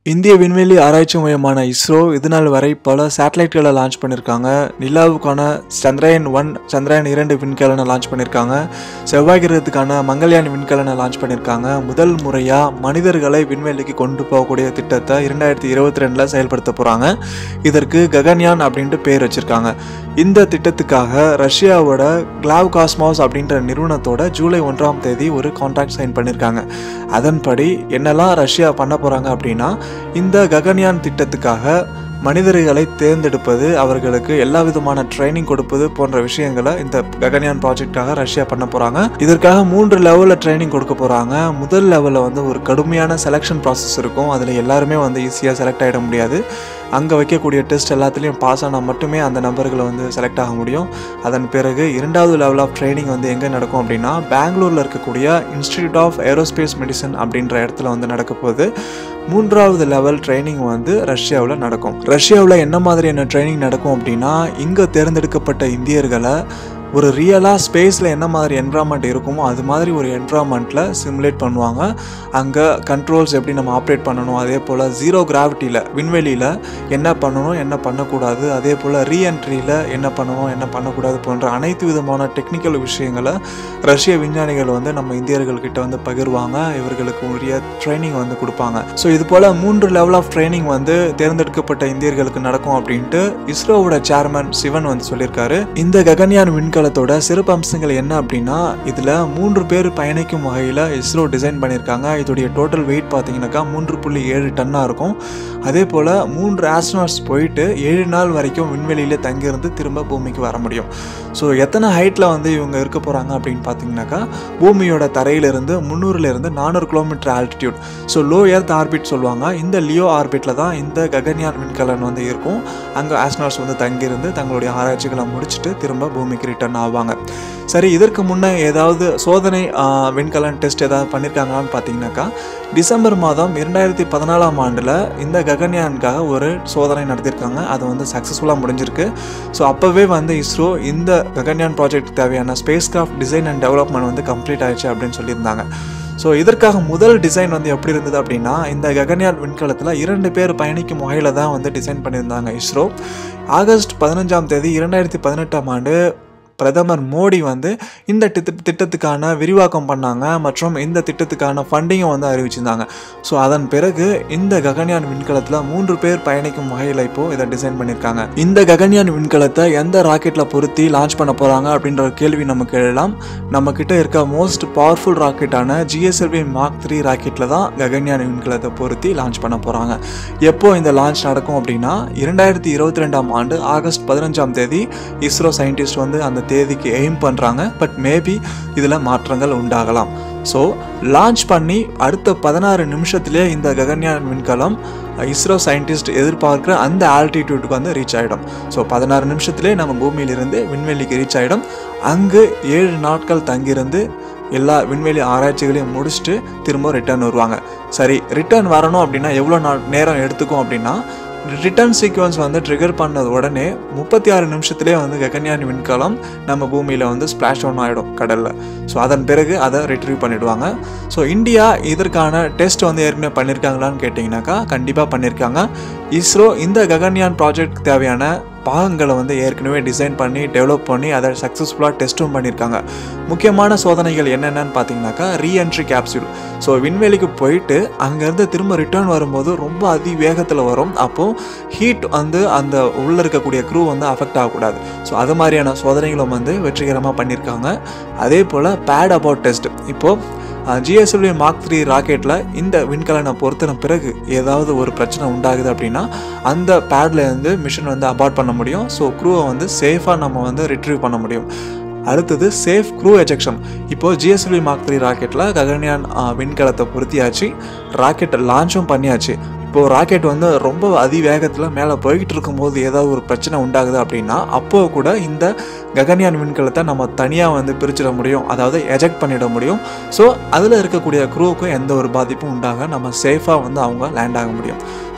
இந்திய விண்வெளி ஆராய்ச்சி மையமான இஸ்ரோ இது நாள் வரை பல சேட்டலைட்களை லான்ச் பண்ணியிருக்காங்க நிலாவுக்கான சந்திரயான் ஒன் சந்திரயான் இரண்டு விண்கலனை லான்ச் பண்ணியிருக்காங்க செவ்வாய் கிரகத்துக்கான மங்கள்யான் விண்கலனை லான்ச் பண்ணியிருக்காங்க முதல் முறையாக மனிதர்களை விண்வெளிக்கு கொண்டு போகக்கூடிய திட்டத்தை இரண்டாயிரத்தி இருபத்தி ரெண்டில் செயல்படுத்த போகிறாங்க இதற்கு ககன்யான் அப்படின்ட்டு பேர் வச்சுருக்காங்க இந்த திட்டத்துக்காக ரஷ்யாவோட கிளாவ் காஸ்மாஸ் அப்படின்ற நிறுவனத்தோட ஜூலை ஒன்றாம் தேதி ஒரு கான்ட்ராக்ட் சைன் பண்ணியிருக்காங்க அதன்படி என்னெல்லாம் ரஷ்யா பண்ண போகிறாங்க அப்படின்னா இந்த ககன்யான் திட்டத்துக்காக மனிதர்களை தேர்ந்தெடுப்பது அவர்களுக்கு எல்லா விதமான ட்ரைனிங் கொடுப்பது போன்ற விஷயங்களை இந்த ககன்யான் ப்ராஜெக்டாக ரஷ்யா பண்ண போகிறாங்க இதற்காக மூன்று லெவலில் ட்ரைனிங் கொடுக்க போகிறாங்க முதல் லெவலில் வந்து ஒரு கடுமையான செலெக்ஷன் ப்ராசஸ் இருக்கும் அதில் எல்லாருமே வந்து ஈஸியாக செலக்ட் ஆகிட முடியாது அங்கே வைக்கக்கூடிய டெஸ்ட் எல்லாத்துலேயும் பாஸ் ஆனால் மட்டுமே அந்த நபர்களை வந்து செலக்ட் ஆக முடியும் அதன் பிறகு இரண்டாவது லெவல் ஆஃப் ட்ரைனிங் வந்து எங்கே நடக்கும் அப்படின்னா பெங்களூரில் இருக்கக்கூடிய இன்ஸ்டிடியூட் ஆஃப் ஏரோஸ்பேஸ் மெடிசன் அப்படின்ற இடத்துல வந்து நடக்க போகுது மூன்றாவது லெவல் ட்ரைனிங் வந்து ரஷ்யாவில் நடக்கும் ரஷ்யாவில் என்ன மாதிரியான ட்ரைனிங் நடக்கும் அப்படின்னா இங்கே தேர்ந்தெடுக்கப்பட்ட இந்தியர்களை ஒரு ரியலாக ஸ்பேஸில் என்ன மாதிரி என்வரான்மெண்ட் இருக்குமோ அது மாதிரி ஒரு என்வரான்மெண்ட்டில் சிமுலேட் பண்ணுவாங்க அங்கே கண்ட்ரோல்ஸ் எப்படி நம்ம ஆப்ரேட் பண்ணணும் அதே போல் ஜீரோ கிராவிட்டியில் விண்வெளியில் என்ன பண்ணணும் என்ன பண்ணக்கூடாது அதே போல் ரீஎன்ட்ரியில் என்ன பண்ணணும் என்ன பண்ணக்கூடாது போன்ற அனைத்து விதமான டெக்னிக்கல் விஷயங்களை ரஷ்ய விஞ்ஞானிகள் வந்து நம்ம இந்தியர்கள்கிட்ட வந்து பகிர்வாங்க இவர்களுக்கு உரிய ட்ரைனிங் வந்து கொடுப்பாங்க ஸோ இது போல் மூன்று லெவல் ஆஃப் ட்ரைனிங் வந்து தேர்ந்தெடுக்கப்பட்ட இந்தியர்களுக்கு நடக்கும் அப்படின்ட்டு இஸ்ரோவோட சேர்மன் சிவன் வந்து சொல்லியிருக்காரு இந்த ககன்யான் விண்கல விண்கலத்தோட சிறப்பு அம்சங்கள் என்ன அப்படின்னா இதில் மூன்று பேர் பயணிக்கும் வகையில் இஸ்ரோ டிசைன் பண்ணியிருக்காங்க இதோடைய டோட்டல் வெயிட் பார்த்தீங்கன்னாக்கா மூன்று புள்ளி ஏழு டன்னாக இருக்கும் அதே போல் மூன்று ஆஸ்ட்ரோனாட்ஸ் போயிட்டு ஏழு நாள் வரைக்கும் விண்வெளியிலே தங்கியிருந்து திரும்ப பூமிக்கு வர முடியும் ஸோ எத்தனை ஹைட்டில் வந்து இவங்க இருக்க போகிறாங்க அப்படின்னு பார்த்தீங்கன்னாக்கா பூமியோட தரையிலிருந்து முந்நூறுலேருந்து நானூறு kilometre altitude so low earth orbit சொல்லுவாங்க இந்த லியோ ஆர்பிட்டில் தான் இந்த ககன்யான் விண்கலன் வந்து இருக்கும் அங்கே ஆஸ்ட்ரோனாட்ஸ் வந்து தங்கியிருந்து தங்களுடைய ஆராய்ச்சிகளை முடிச்சுட்டு திரும்ப பூமிக்கு ரிட்டர்ன் ரிட்டர்ன் ஆவாங்க சரி இதற்கு முன்னே ஏதாவது சோதனை விண்கலன் டெஸ்ட் ஏதாவது பண்ணியிருக்காங்களான்னு பார்த்தீங்கன்னாக்கா டிசம்பர் மாதம் இரண்டாயிரத்தி பதினாலாம் ஆண்டில் இந்த ககன்யானுக்காக ஒரு சோதனை நடத்தியிருக்காங்க அது வந்து சக்ஸஸ்ஃபுல்லாக முடிஞ்சிருக்கு ஸோ அப்போவே வந்து இஸ்ரோ இந்த ககன்யான் ப்ராஜெக்ட் தேவையான spacecraft design and development வந்து கம்ப்ளீட் ஆயிடுச்சு அப்படின்னு சொல்லியிருந்தாங்க ஸோ இதற்காக முதல் டிசைன் வந்து எப்படி இருந்தது அப்படின்னா இந்த ககன்யான் விண்கலத்தில் இரண்டு பேர் பயணிக்கும் வகையில் தான் வந்து டிசைன் பண்ணியிருந்தாங்க இஸ்ரோ ஆகஸ்ட் பதினஞ்சாம் தேதி இரண்டாயிரத்தி பதினெட்டாம் ஆண்டு பிரதமர் மோடி வந்து இந்த திட்ட திட்டத்துக்கான விரிவாக்கம் பண்ணாங்க மற்றும் இந்த திட்டத்துக்கான ஃபண்டிங்கும் வந்து அறிவிச்சிருந்தாங்க ஸோ அதன் பிறகு இந்த ககன்யான் விண்கலத்தில் மூன்று பேர் பயணிக்கும் வகையில் இப்போ இதை டிசைன் பண்ணியிருக்காங்க இந்த ககன்யான் விண்கலத்தை எந்த ராக்கெட்டில் பொருத்தி லான்ச் பண்ண போகிறாங்க அப்படின்ற ஒரு கேள்வி நமக்கு எழலாம் நம்ம கிட்ட இருக்க மோஸ்ட் பவர்ஃபுல் ராக்கெட்டான ஜிஎஸ்எல்வி மார்க் த்ரீ ராக்கெட்டில் தான் ககன்யான் விண்கலத்தை பொருத்தி லான்ச் பண்ண போகிறாங்க எப்போ இந்த லான்ச் நடக்கும் அப்படின்னா இரண்டாயிரத்தி இருபத்தி ரெண்டாம் ஆண்டு ஆகஸ்ட் பதினஞ்சாம் தேதி இஸ்ரோ சயின்டிஸ்ட் வந்து அந்த தேதிக்கு எய்ம் பண்ணுறாங்க பட் மேபி இதில் மாற்றங்கள் உண்டாகலாம் ஸோ லான்ச் பண்ணி அடுத்த பதினாறு நிமிஷத்துலேயே இந்த ககன்யான் விண்கலம் இஸ்ரோ சயின்டிஸ்ட் எதிர்பார்க்குற அந்த ஆல்டிடியூடுக்கு வந்து ரீச் ஆகிடும் ஸோ பதினாறு நிமிஷத்துலேயே நம்ம பூமியிலிருந்து விண்வெளிக்கு ரீச் ஆகிடும் அங்கு ஏழு நாட்கள் தங்கியிருந்து எல்லா விண்வெளி ஆராய்ச்சிகளையும் முடிச்சுட்டு திரும்ப ரிட்டர்ன் வருவாங்க சரி ரிட்டர்ன் வரணும் அப்படின்னா எவ்வளோ நாள் நேரம் எடுத்துக்கும் அப்படின்னா ரிட்டர்ன் சீக்வன்ஸ் வந்து ட்ரிகர் பண்ணது உடனே முப்பத்தி ஆறு நிமிஷத்துலேயே வந்து ககன்யான் விண்கலம் நம்ம பூமியில் வந்து ஸ்பிளாஷ் ஆன் ஆகிடும் கடலில் ஸோ அதன் பிறகு அதை ரிட்ரீவ் பண்ணிவிடுவாங்க ஸோ இந்தியா இதற்கான டெஸ்ட் வந்து ஏற்கனவே பண்ணியிருக்காங்களான்னு கேட்டிங்கனாக்கா கண்டிப்பாக பண்ணியிருக்காங்க இஸ்ரோ இந்த ககன்யான் ப்ராஜெக்ட் தேவையான பாகங்களை வந்து ஏற்கனவே டிசைன் பண்ணி டெவலப் பண்ணி அதை சக்ஸஸ்ஃபுல்லாக டெஸ்ட்டும் பண்ணியிருக்காங்க முக்கியமான சோதனைகள் என்னென்னு பார்த்தீங்கன்னாக்கா ரீஎன்ட்ரி கேப்சூல் ஸோ விண்வெளிக்கு போயிட்டு அங்கேருந்து திரும்ப ரிட்டர்ன் வரும்போது ரொம்ப அதி வேகத்தில் வரும் அப்போது ஹீட் வந்து அந்த உள்ளே இருக்கக்கூடிய க்ரூ வந்து அஃபெக்ட் ஆகக்கூடாது ஸோ அது மாதிரியான சோதனைகளும் வந்து வெற்றிகரமாக பண்ணியிருக்காங்க அதே போல் பேட் அபவுட் டெஸ்ட் இப்போது ஜிஎஸ்எல்வி மார்க் த்ரீ ராக்கெட்டில் இந்த விண்கலனை பொறுத்தின பிறகு ஏதாவது ஒரு பிரச்சனை உண்டாகுது அப்படின்னா அந்த பேடில் இருந்து மிஷின் வந்து அபார்ட் பண்ண முடியும் ஸோ க்ரூவை வந்து சேஃபாக நம்ம வந்து ரிட்ரீவ் பண்ண முடியும் அடுத்தது சேஃப் க்ரூ எஜெக்ஷன் இப்போது ஜிஎஸ்எல்வி மார்க் த்ரீ ராக்கெட்டில் ககன்யான் விண்கலத்தை பொருத்தியாச்சு ராக்கெட் லான்ச்சும் பண்ணியாச்சு இப்போது ராக்கெட் வந்து ரொம்ப அதிவேகத்தில் மேலே போய்கிட்டு இருக்கும்போது ஏதாவது ஒரு பிரச்சனை உண்டாகுது அப்படின்னா அப்போது கூட இந்த ககன்யான் விண்கலத்தை நம்ம தனியாக வந்து பிரிச்சிட முடியும் அதாவது எஜெக்ட் பண்ணிட முடியும் ஸோ அதில் இருக்கக்கூடிய க்ரூவுக்கும் எந்த ஒரு பாதிப்பும் உண்டாக நம்ம சேஃபாக வந்து அவங்க லேண்ட் ஆக முடியும் ஸோ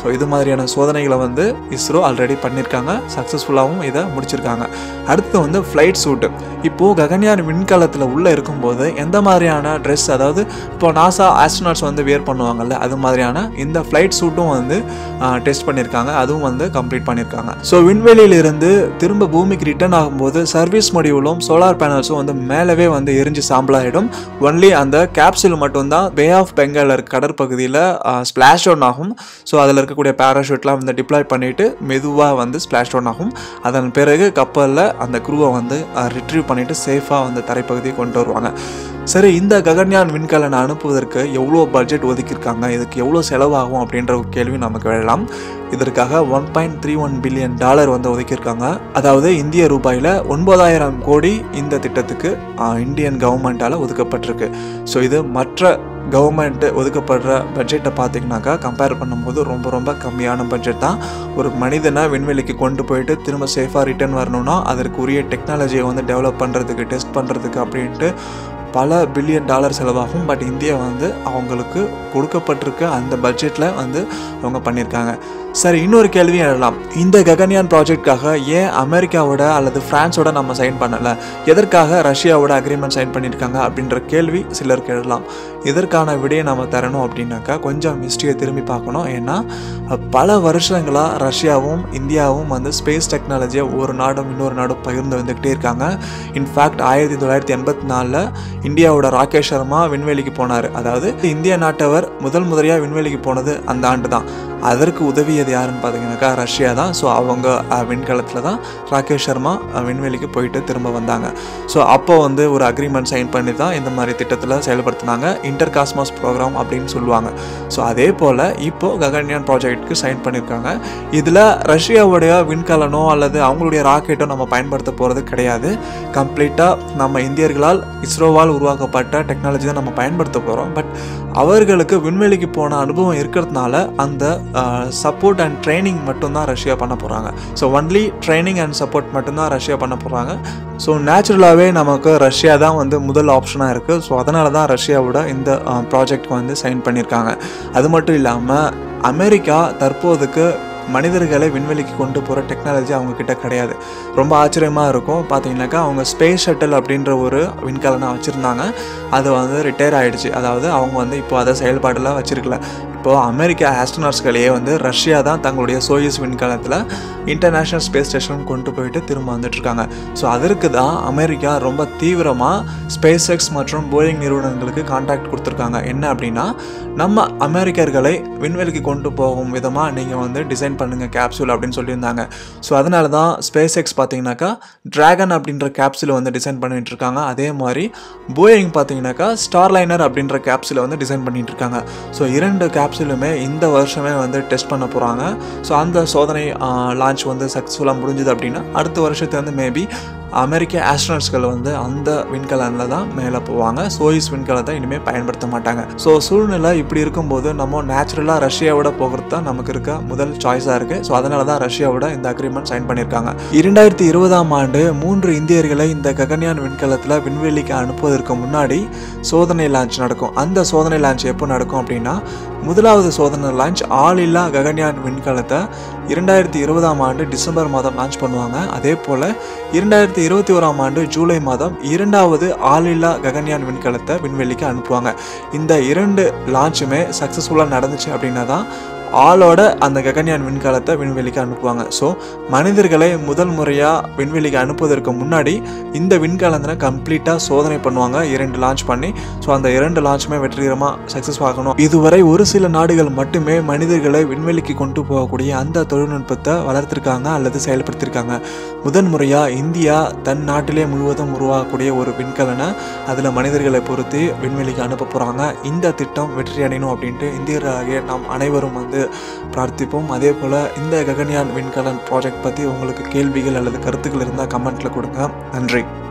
ஸோ இது மாதிரியான சோதனைகளை வந்து இஸ்ரோ ஆல்ரெடி பண்ணியிருக்காங்க சக்ஸஸ்ஃபுல்லாகவும் இதை முடிச்சிருக்காங்க அடுத்து வந்து ஃப்ளைட் சூட்டு இப்போது ககன்யான் விண்கலத்தில் உள்ளே இருக்கும்போது எந்த மாதிரியான ட்ரெஸ் அதாவது இப்போ நாசா ஆஸ்ட்ரோனாட்ஸ் வந்து வியர் பண்ணுவாங்கல்ல அது மாதிரியான இந்த ஃப்ளைட் சூட்டும் வந்து டெஸ்ட் பண்ணியிருக்காங்க அதுவும் வந்து கம்ப்ளீட் பண்ணியிருக்காங்க ஸோ விண்வெளியிலிருந்து திரும்ப பூமிக்கு ரிட்டர்ன் ஆகும்போது சர்வீஸ் மொடியூலும் சோலார் பேனல்ஸும் வந்து மேலவே வந்து எரிஞ்சு சாம்பலாயிடும் ஒன்லி அந்த கேப்சூல் மட்டும்தான் பே ஆஃப் பெங்கால் இருக்க கடற்பகுதியில் ஸ்பிளாஷ் டவுன் ஆகும் ஸோ அதில் இருக்கக்கூடிய பேராஷூட்லாம் வந்து டிப்ளாய் பண்ணிவிட்டு மெதுவாக வந்து ஸ்பிளாஷ் டவுன் ஆகும் அதன் பிறகு கப்பலில் அந்த குரூவை வந்து ரிட்ரீவ் பண்ணிவிட்டு சேஃபாக வந்து தரைப்பகுதியை கொண்டு வருவாங்க சரி இந்த ககன்யான் விண்கலனை அனுப்புவதற்கு எவ்வளோ பட்ஜெட் ஒதுக்கியிருக்காங்க இதுக்கு எவ்வளோ செலவாகும் அப்படின்ற ஒரு கேள்வி நமக்கு எழலாம் இதற்காக one point three one billion dollar வந்து ஒதுக்கியிருக்காங்க அதாவது இந்திய ரூபாயில் ஒன்பதாயிரம் கோடி இந்த திட்டத்துக்கு ஆஹ், இந்தியன் கவர்மெண்ட்டால் ஒதுக்கப்பட்டிருக்கு ஸோ இது மற்ற கவர்மெண்ட் ஒதுக்கப்படுற பட்ஜெட்டை பார்த்தீங்கன்னாக்கா கம்பேர் பண்ணும்போது ரொம்ப ரொம்ப கம்மியான பட்ஜெட் தான் ஒரு மனிதனை விண்வெளிக்கு கொண்டு போயிட்டு திரும்ப சேஃபாக ரிட்டர்ன் வரணும்னா அதற்கு உரிய டெக்னாலஜியை வந்து டெவலப் பண்ணுறதுக்கு டெஸ்ட் பண்ணுறதுக்கு அப்படின்ட்டு பல பில்லியன் டாலர் செலவாகும் பட் இந்தியா வந்து அவங்களுக்கு கொடுக்கப்பட்டிருக்க அந்த பட்ஜெட்டில் வந்து அவங்க பண்ணியிருக்காங்க சரி இன்னொரு கேள்வி எழலாம் இந்த ககன்யான் ப்ராஜெக்ட்காக ஏன் அமெரிக்காவோட அல்லது பிரான்ஸோட நம்ம சைன் பண்ணலை எதற்காக ரஷ்யாவோட அக்ரிமெண்ட் சைன் பண்ணியிருக்காங்க அப்படின்ற கேள்வி சிலருக்கு எழலாம் இதற்கான விடையை நம்ம தரணும் அப்படின்னாக்கா கொஞ்சம் ஹிஸ்ட்ரியை திரும்பி பார்க்கணும் ஏன்னா அஹ், பல வருஷங்களாக ரஷ்யாவும் இந்தியாவும் வந்து ஸ்பேஸ் டெக்னாலஜியை ஒரு நாடும் இன்னொரு நாடும் பகிர்ந்து வந்துக்கிட்டே இருக்காங்க இன்ஃபேக்ட் ஆயிரத்தி தொள்ளாயிரத்தி எண்பத்தி நாலில் இந்தியாவோட ராகேஷ் சர்மா விண்வெளிக்கு போனார் அதாவது இந்திய நாட்டவர் முதல் முறையாக விண்வெளிக்கு போனது அந்த ஆண்டு தான் அதற்கு உதவியது யாருன்னு பார்த்தீங்கன்னாக்கா ரஷ்யா தான் ஸோ அவங்க விண்கலத்தில் தான் ராகேஷ் சர்மா அஹ், விண்வெளிக்கு போயிட்டு திரும்ப வந்தாங்க ஸோ அப்போ வந்து ஒரு அக்ரிமெண்ட் சைன் பண்ணி தான் இந்த மாதிரி திட்டத்தில் செயல்படுத்தினாங்க இன்டர் காஸ்மாஸ் ப்ரோக்ராம் அப்படின்னு சொல்லுவாங்க ஸோ அதே போல் இப்போ ககன்யான் ப்ராஜெக்ட்டுக்கு சைன் பண்ணியிருக்காங்க இதில் ரஷ்யாவுடைய விண்கலனோ அல்லது அவங்களுடைய ராக்கெட்டோ நம்ம பயன்படுத்த போகிறது கிடையாது கம்ப்ளீட்டாக நம்ம இந்தியர்களால் இஸ்ரோவால் உருவாக்கப்பட்ட டெக்னாலஜி தான் நம்ம பயன்படுத்த போகிறோம் பட் அவர்களுக்கு விண்வெளிக்கு போன அனுபவம் இருக்கிறதுனால அந்த சப்போர்ட் அண்ட் ட்ரைனிங் மட்டும்தான் ரஷ்யா பண்ண போகிறாங்க so only training and support மட்டும்தான் ரஷ்யா பண்ண போகிறாங்க ஸோ நேச்சுரலாகவே நமக்கு ரஷ்யா தான் வந்து முதல் ஆப்ஷனாக இருக்குது ஸோ அதனால தான் ரஷ்யாவோட இந்த ப்ராஜெக்ட் வந்து சைன் பண்ணியிருக்காங்க அது மட்டும் இல்லாமல் அமெரிக்கா தற்போதுக்கு மனிதர்களை விண்வெளிக்கு கொண்டு போகிற டெக்னாலஜி அவங்க கிட்ட கிடையாது ரொம்ப ஆச்சரியமாக இருக்கும் பார்த்தீங்கன்னாக்கா அவங்க ஸ்பேஸ் ஷட்டில் அப்படின்ற ஒரு விண்கலனை வச்சுருந்தாங்க அது வந்து ரிட்டையர் ஆயிடுச்சு அதாவது அவங்க வந்து இப்போ அதை செயல்பாடெல்லாம் வச்சிருக்கல இப்போது அமெரிக்கா ஆஸ்ட்ரோனாட்ஸ்களையே வந்து ரஷ்யா தான் தங்களுடைய சோயஸ் விண்கலத்தில் இன்டர்நேஷ்னல் ஸ்பேஸ் ஸ்டேஷன் கொண்டு போயிட்டு திரும்ப வந்துட்டுருக்காங்க ஸோ அதற்கு தான் அமெரிக்கா ரொம்ப தீவிரமாக ஸ்பேஸ் எக்ஸ் மற்றும் போயிங் நிறுவனங்களுக்கு கான்ட்ராக்ட் கொடுத்துருக்காங்க என்ன அப்படின்னா நம்ம அமெரிக்கர்களை விண்வெளிக்கு கொண்டு போகும் விதமாக நீங்கள் வந்து டிசைன் பண்ணுங்கள் கேப்சூல் அப்படின்னு சொல்லியிருந்தாங்க ஸோ அதனால தான் ஸ்பேஸ் எக்ஸ் பார்த்தீங்கன்னாக்கா டிராகன் அப்படின்ற கேப்சூலை வந்து டிசைன் பண்ணிட்டு இருக்காங்க அதே மாதிரி போயிங் பார்த்தீங்கன்னாக்கா ஸ்டார்லைனர் அப்படின்ற கேப்சூலை வந்து டிசைன் பண்ணிட்டு இருக்காங்க ஸோ இரண்டு கேப்சூலுமே இந்த வருஷமே வந்து டெஸ்ட் பண்ண போகிறாங்க ஸோ அந்த சோதனை லான்ச் வந்து சக்ஸஸ்ஃபுல்லாக முடிஞ்சுது அப்படின்னா அடுத்த வருஷத்துல வந்து மேபி அமெரிக்க ஆஸ்ட்ரோனட்ஸ்கள் வந்து அந்த விண்கலனில் தான் மேலே போவாங்க சோயிஸ் விண்கலத்தை இனிமேல் பயன்படுத்த மாட்டாங்க ஸோ சூழ்நிலை இப்படி இருக்கும்போது நம்ம நேச்சுரலாக ரஷ்யாவோட போகிறது தான் நமக்கு இருக்க முதல் சாய்ஸாக இருக்குது ஸோ அதனால தான் ரஷ்யாவோட இந்த அக்ரிமெண்ட் சைன் பண்ணியிருக்காங்க இரண்டாயிரத்தி இருபதாம் ஆண்டு மூன்று இந்தியர்களை இந்த ககன்யான் விண்கலத்தில் விண்வெளிக்கு அனுப்புவதற்கு முன்னாடி சோதனை லான்ச் நடக்கும் அந்த சோதனை லான்ச் எப்போ நடக்கும் அப்படின்னா முதலாவது சோதனை லான்ச் ஆளில்லா ககன்யான் விண்கலத்தை இரண்டாயிரத்தி இருபதாம் ஆண்டு டிசம்பர் மாதம் லான்ச் பண்ணுவாங்க அதே போல் இரண்டாயிரத்தி இருபத்தி ஓராம் ஆண்டு ஜூலை மாதம் இரண்டாவது ஆளில்லா ககன்யான் விண்கலத்தை விண்வெளிக்கு அனுப்புவாங்க இந்த இரண்டு லான்ச்சுமே சக்ஸஸ்ஃபுல்லாக நடந்துச்சு அப்படின்னா தான் ஆளோட அந்த ககன்யான் விண்கலத்தை விண்வெளிக்கு அனுப்புவாங்க ஸோ மனிதர்களை முதல் முறையாக விண்வெளிக்கு அனுப்புவதற்கு முன்னாடி இந்த விண்கலங்களை கம்ப்ளீட்டாக சோதனை பண்ணுவாங்க இரண்டு லான்ச் பண்ணி ஸோ அந்த இரண்டு லான்ச்சுமே வெற்றிகரமாக சக்ஸஸ் ஆகணும் இதுவரை ஒரு சில நாடுகள் மட்டுமே மனிதர்களை விண்வெளிக்கு கொண்டு போகக்கூடிய அந்த தொழில்நுட்பத்தை வளர்த்திருக்காங்க அல்லது செயல்படுத்தியிருக்காங்க முதன் முறையாக இந்தியா தன் நாட்டிலே முழுவதும் உருவாகக்கூடிய ஒரு விண்கலனை அதில் மனிதர்களை பொறுத்து விண்வெளிக்கு அனுப்ப போகிறாங்க இந்த திட்டம் வெற்றி அடையணும் அப்படின்ட்டு இந்தியராகிய நாம் அனைவரும் வந்து பிரார்த்திப்போம் அதே போல் இந்த ககன்யான் விண்கலன் ப்ராஜெக்ட் பற்றி உங்களுக்கு கேள்விகள் அல்லது கருத்துக்கள் இருந்தால் கமெண்ட்டில் கொடுங்க நன்றி